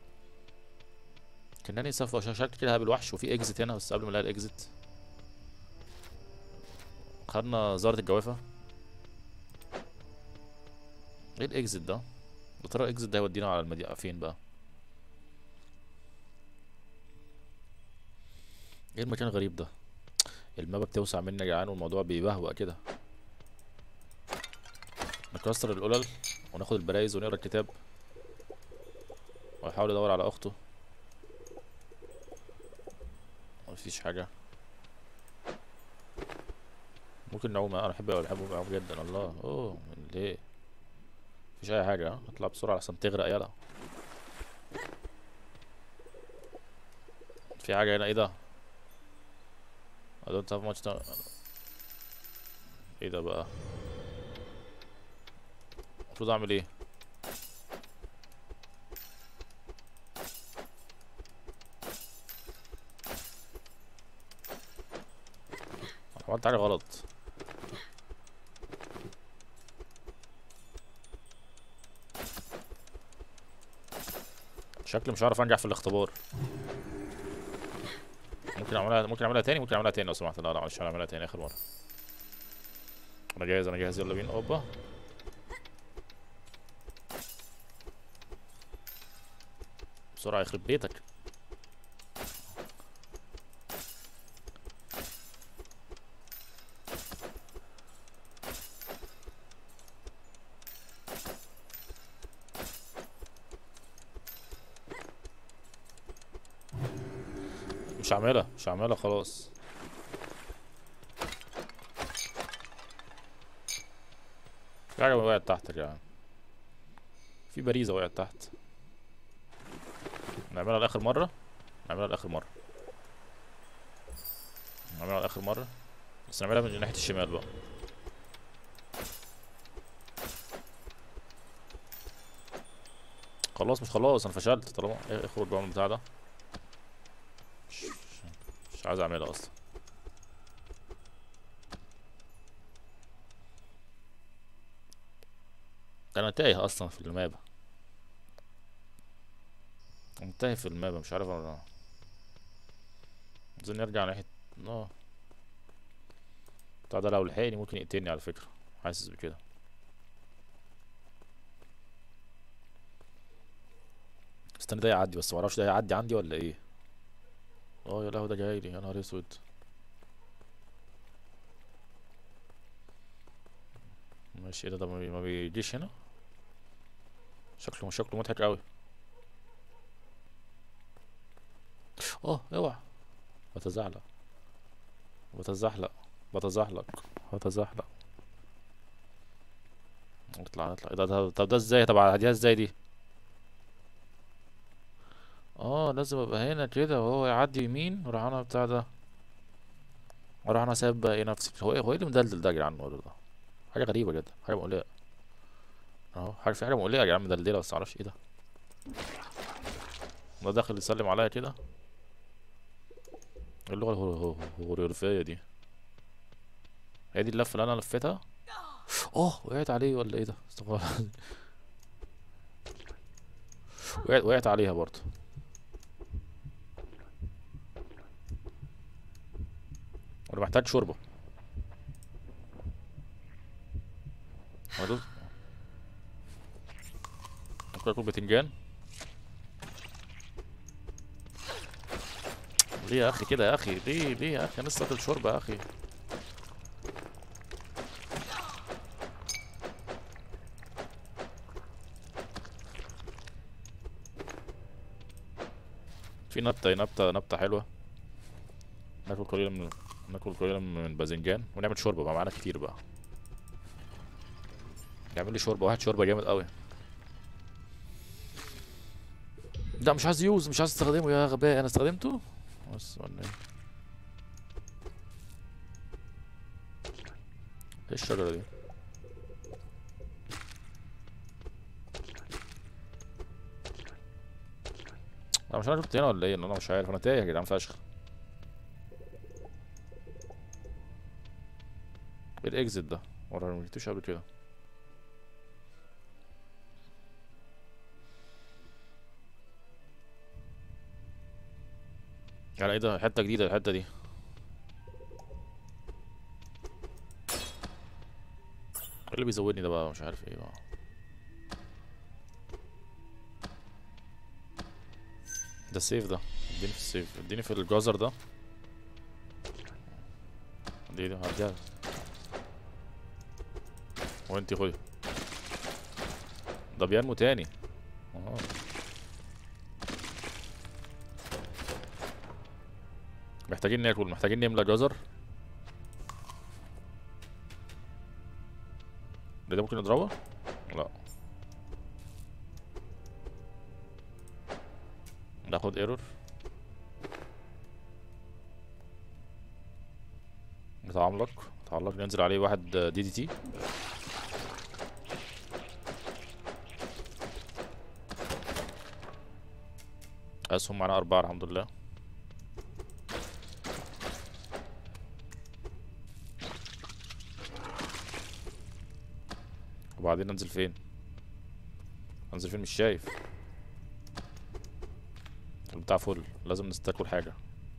S1: كانني سوف شكل كده بالوحش وفي اكزيت هنا بس قبل ما الاقي الاكزيت خدنا زارة الجوافة ايه الاكزيت ده يا ترى الاكزيت ده هيودينا على المدينة فين بقى ايه المكان الغريب ده المابا بتوسع مني يا جدعان والموضوع بيبهوأ كده نكسر القلل وناخد البرايز ونقرا الكتاب ويحاول يدور على اخته مفيش حاجة ممكن نعوم انا بحب بحب العوم جدا الله اوه ليه مفيش اي حاجة ها؟ اطلع بسرعة عشان تغرق يلا في حاجة هنا ايه ده I don't have much time ايه ده بقى المفروض اعمل ايه عملت حاجة غلط شكلي مش هعرف انجح في الاختبار ممكن اعملها ممكن اعملها تاني ممكن اعملها تاني لو سمحت لا لا مش هعملها تاني اخر مرة انا جاهز انا جاهز يلا بينا اوبا بسرعة يخرب بيتك مش هعملها مش هعملها خلاص في حاجة وقعت تحت يا جدعان في باريزة وقعت تحت نعملها لآخر مرة نعملها لآخر مرة نعملها لآخر مرة بس نعملها من ناحية الشمال بقى خلاص مش خلاص انا فشلت طالما إيه، اخرج بقى من البتاع ده مش, مش عايز اعملها اصلا انا تايه اصلا في المابا انا تايه في المابا مش عارف انا عايزين نرجع ناحية اه بتاع ده لو لحقني ممكن يقتلني على فكرة حاسس بكده استنى ده يعدي بس معرفش ده يعدي عندي ولا ايه اه يا لهوي ده جاي لي يا نهار اسود ماشي ايه ده ده ما بي- ما بيجيش هنا شكله شكله مضحك قوي اه اوعى بتزحلق بتزحلق بتزحلق بتزحلق نطلع نطلع ايه ده ده طب ده ازاي طب هعديها ازاي دي اه لازم ابقى هنا كده وهو يعدي يمين وراح انا بتاع ده وراح انا سايب بقى ايه نفسي هو ايه هو ايه اللي مدلدل ده يا جدعان الواد ده حاجه غريبه جدا حاجه مقلقه اهو حاجه في حاجه مقلقه يا جدعان مدلدله بس معرفش ايه ده ده داخل يسلم عليا كده ايه اللغه الهو- الهو- الهيروغليفيه دي هي دي اللفه اللي انا لفيتها اه وقعت عليه ولا ايه ده استغفر الله. وقعت وقعت عليها برضه انا محتاج شوربه هو دول ممكن اكل بتنجان ليه يا اخي كده يا اخي ليه ليه يا اخي انا لسه واكل شوربه يا اخي في نبتة نبتة نبتة حلوة ناكل قليلا من ناكل قليلا من باذنجان ونعمل شوربة بقى معانا كتير بقى نعمل لي شوربة واحد شوربة جامد قوي لا مش عايز يوز مش عايز استخدمه يا غباء انا استخدمته بس ولا ايه ايه الشجرة دي انا مش عارف شفت هنا ولا ايه انا مش عارف انا تايه يا جدعان فشخ ايه الاكزit ده ورا ما جبتوش قبل كده يعني ايه ده حته جديده الحته دي ايه اللي بيزودني ده بقى مش عارف ايه بقى ده السيف ده اديني في السيف اديني في الجزر ده دي دي هرجع وانتي خدي ده بينمو تاني اه محتاجين ناكل محتاجين نملى جزر ده, ده ممكن نضربه لا ناخد ايرور نتعملق نتعلق ننزل عليه واحد دي دي تي اسهم معانا اربعة الحمد لله وبعدين انزل فين انزل فين مش شايف البتاع فل لازم نستاكل حاجة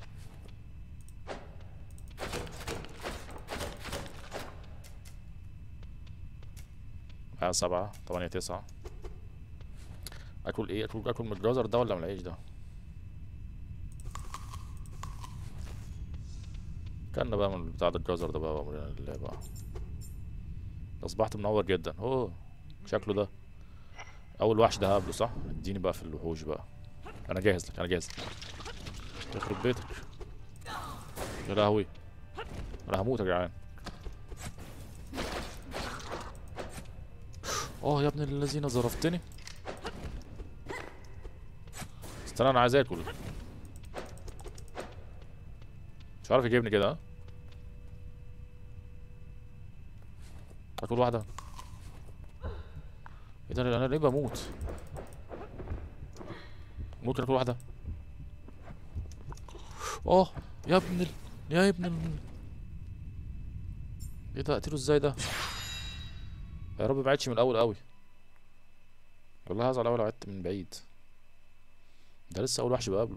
S1: معايا سبعة تمانية تسعة اكل ايه اكل اكل من الجزر ده ولا من العيش ده كان بقى من بتاع الجزر ده بقى وأمرنا لله بقى اصبحت منور جدا اوه شكله ده اول وحش ده هقابله صح اديني بقى في الوحوش بقى انا جاهز لك انا جاهز يخرب بيتك يا لهوي انا هموت يا جدعان اه يا ابن الذين ظرفتني استنى انا عايز اكل مش عارف يجيبني كده ها اكل واحده ايه ده انا ليه بموت ممكن اكل واحده اه يا ابن ال... يا ابن ال... ايه ده اقتله ازاي ده يا رب بعدش من الاول قوي والله هزعل اول لو عدت من بعيد ده لسه اول وحش بقابله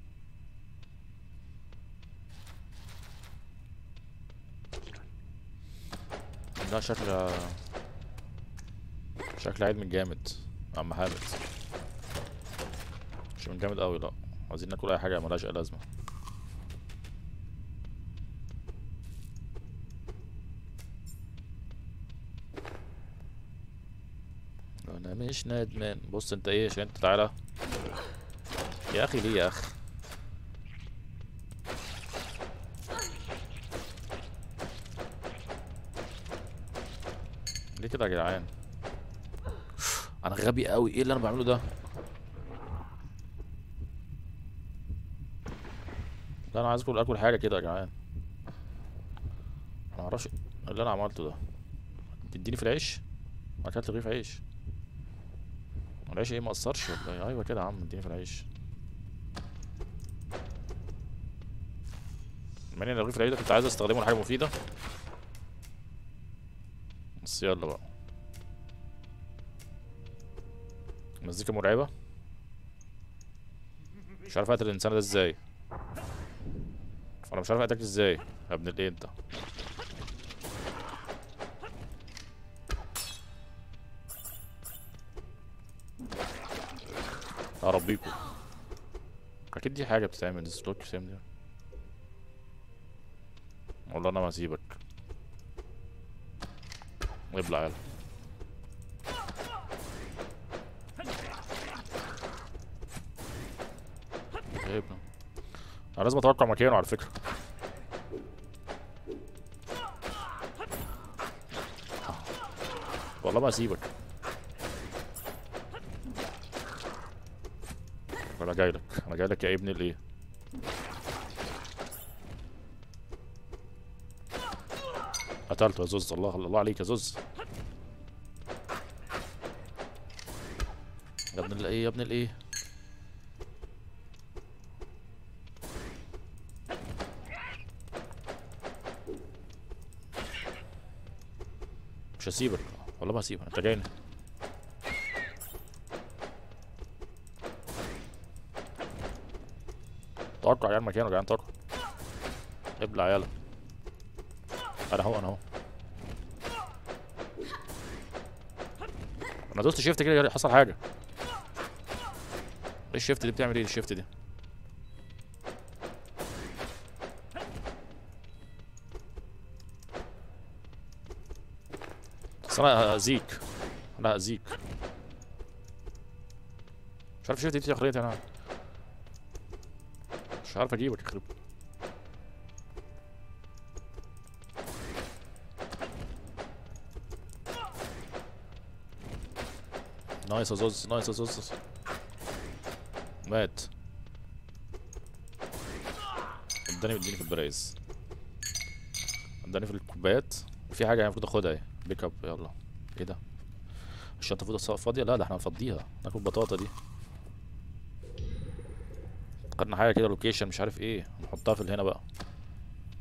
S1: ده شكل شكل عيد من جامد عم حامد مش من جامد قوي لا عايزين ناكل اي حاجه ملهاش اي لازمه انا مش ندمان بص انت ايه عشان انت تعالى يا اخي ليه يا اخي ليه كده يا جدعان انا غبي قوي ايه اللي انا بعمله ده لا انا عايز اكل اكل حاجه كده يا جدعان انا معرفش اللي انا عملته ده تديني في العيش ما اكلت رغيف عيش العيش ايه مقصرش ولا ايه ايوه كده يا عم اديني في العيش ماني انا رغيف العيش ده كنت عايز استخدمه لحاجه مفيده بس يلا بقى مزيكا مرعبة مش عارف اقتل الانسان ده ازاي انا مش عارف اقتلك ازاي يا ابن الايه انت اربيكوا اكيد دي حاجة بتتعمل سلوك سيم دي والله انا ما هسيبك ابلع يلا يا ابني انا لازم اتوقع مكانه على فكرة والله ما هسيبك انا جاي لك انا جاي لك يا ابني الايه قتلته يا زوز الله الله عليك يا زوز يا ابن الايه يا ابن الايه مش هسيبك والله ما هسيبك انت جاينا توقع يا مكانه يا جدعان توقع ابلع يلا انا اهو انا اهو انا دوست شيفت كده حصل حاجه ايه الشيفت دي بتعمل ايه الشيفت دي بس انا هاذيك انا هاذيك مش عارف الشيفت دي تخريت انا مش عارف اجيبك يخرب نايس يا زوز نايس يا زوز مات اداني اديني في البرايز اداني في الكوبايات في حاجه المفروض اخدها اهي بيك اب يلا ايه ده الشنطه المفروض فاضيه لا ده احنا هنفضيها ناكل البطاطا دي خدنا حاجه كده لوكيشن مش عارف ايه نحطها في هنا بقى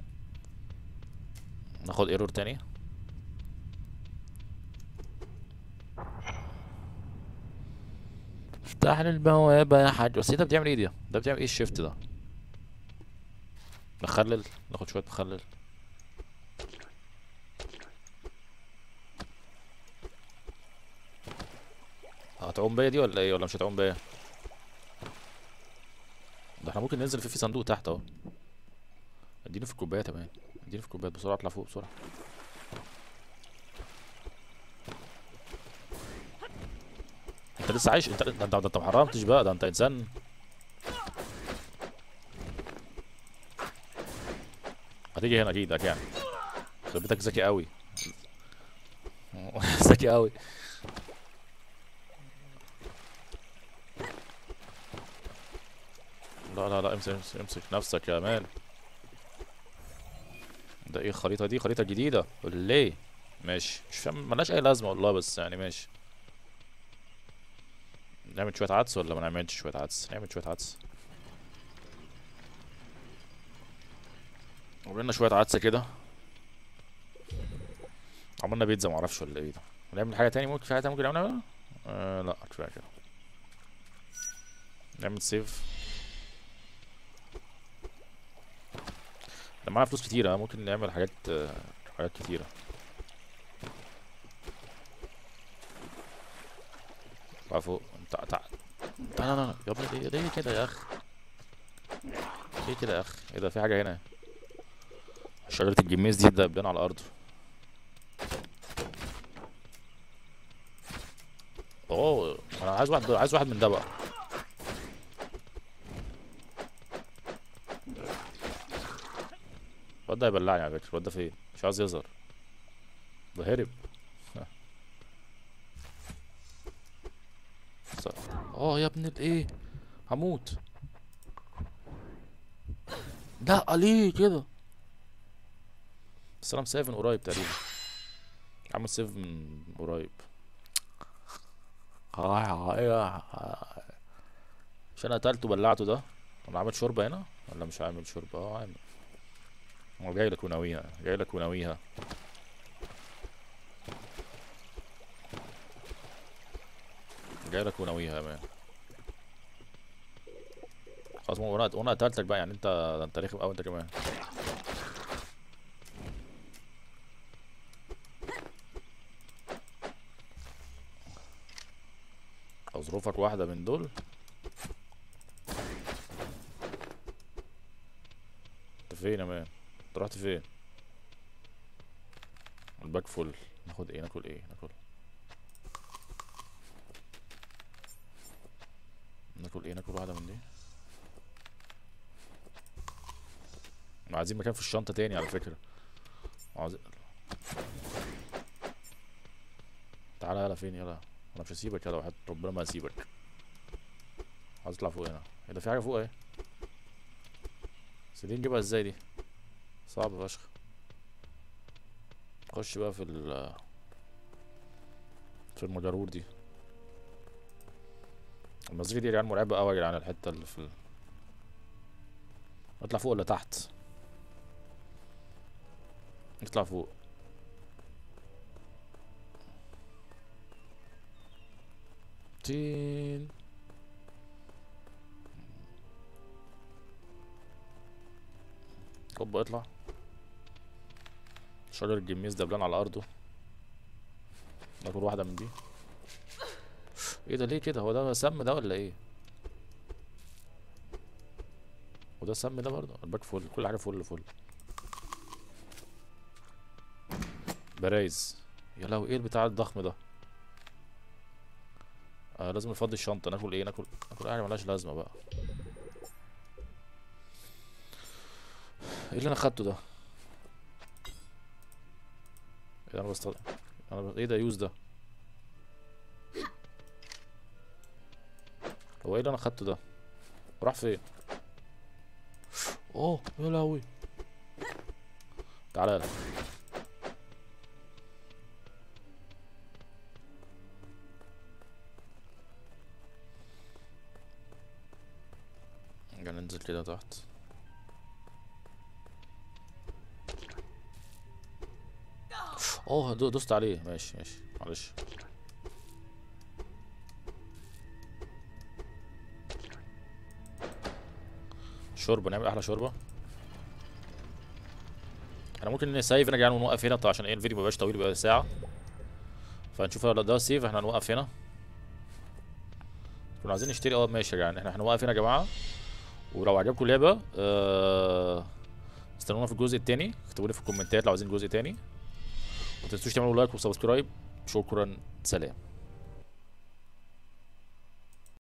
S1: ناخد ايرور تاني افتح لي البوابة يا حاج بس انت بتعمل ايه دي ده بتعمل ايه الشيفت ده نخلل ناخد شوية مخلل هتعوم بيا دي ولا ايه ولا مش هتعوم بيا ده احنا ممكن ننزل في في صندوق تحت اهو اديني في الكوبايات يا مان اديني في الكوبايات بسرعة اطلع فوق بسرعة انت لسه عايش انت ده انت ده انت ما حرمتش بقى ده انت انسان هتيجي هنا اكيد اكيد يعني خربتك ذكي قوي ذكي قوي لا لا لا امسك امسك, امسك نفسك يا مان ده ايه الخريطة دي خريطة جديدة ولا ليه ماشي مش فاهم ملهاش اي لازمة والله بس يعني ماشي نعمل شوية عدس ولا ما نعملش شوية عدس نعمل شوية عدس عملنا شوية عدسة كده عملنا بيتزا معرفش ولا ايه ده نعمل حاجة تاني ممكن في حاجة تانية ممكن نعملها آه لا كفاية كده نعمل سيف ده معانا فلوس كتيرة ممكن نعمل حاجات آه، حاجات كتيرة تعال فوق تعال تعال تعال لا لا يا ابني ليه ليه كده يا اخ ليه كده يا اخ ايه ده في حاجة هنا شجرة الجميز دي دبان على الأرض اوه انا عايز واحد عايز واحد من ده بقى الواد ده هيبلعني على فكرة الواد ده فين مش عايز يظهر ده هرب ص- اه يا ابن الايه هموت لا ليه كده بس انا مسيف من قريب تقريبا عامل سيف من قريب آه، ايه مش انا قتلته وبلعته ده انا عامل شوربه هنا ولا مش عامل شوربه اه عامل هو جاي لك وناويها جاي لك وناويها جاي لك وناويها يا مان خلاص ما هو وانا وانا قتلتك بقى يعني انت ده انت رخم قوي انت كمان اظروفك واحدة من دول انت فين يا مان انت رحت فين الباك فل ناخد ايه ناكل ايه ناكل ناكل ايه ناكل واحدة من دي احنا عايزين مكان في الشنطة تاني على فكرة عايز تعالى يلا فين يلا انا مش هسيبك يلا وحياة ربنا ما هسيبك عايز اطلع فوق هنا ايه ده في حاجة فوق اهي بس دي نجيبها ازاي دي صعب فشخ خش بقى في ال في المجرور دي المزيكا دي يا جدعان مرعبة قوي يا جدعان الحتة اللي في ال... اطلع فوق ولا تحت اطلع فوق تين هوب اطلع شجر الجميز دبلان على ارضه ناكل واحدة من دي ايه ده ليه كده هو ده سم ده ولا ايه وده سم ده برضه الباك فل كل حاجة فل فل برايز يا لو ايه البتاع الضخم ده آه لازم نفضي الشنطة ناكل ايه ناكل ناكل حاجة ملهاش لازمة بقى ايه اللي انا خدته ده ايه ده انا بستخدم انا ب... ايه ده يوز ده هو ايه اللي انا خدته ده راح فين اوه يا لهوي تعالى يلا نرجع ننزل كده تحت اوه دو- دوست عليه ماشي ماشي معلش شوربه نعمل احلى شوربه احنا ممكن نسيف هنا جدعان ونوقف هنا طبعا عشان ايه الفيديو مبقاش طويل يبقى ساعه فنشوف لو ده سيف احنا هنوقف هنا كنا عايزين نشتري اه ماشي يا جدعان احنا هنوقف هنا يا جماعه ولو عجبكم اللعبه آه استنونا في الجزء التاني اكتبوا لي في الكومنتات لو عايزين جزء تاني ما تنسوش تعملوا لايك وسبسكرايب شكرا سلام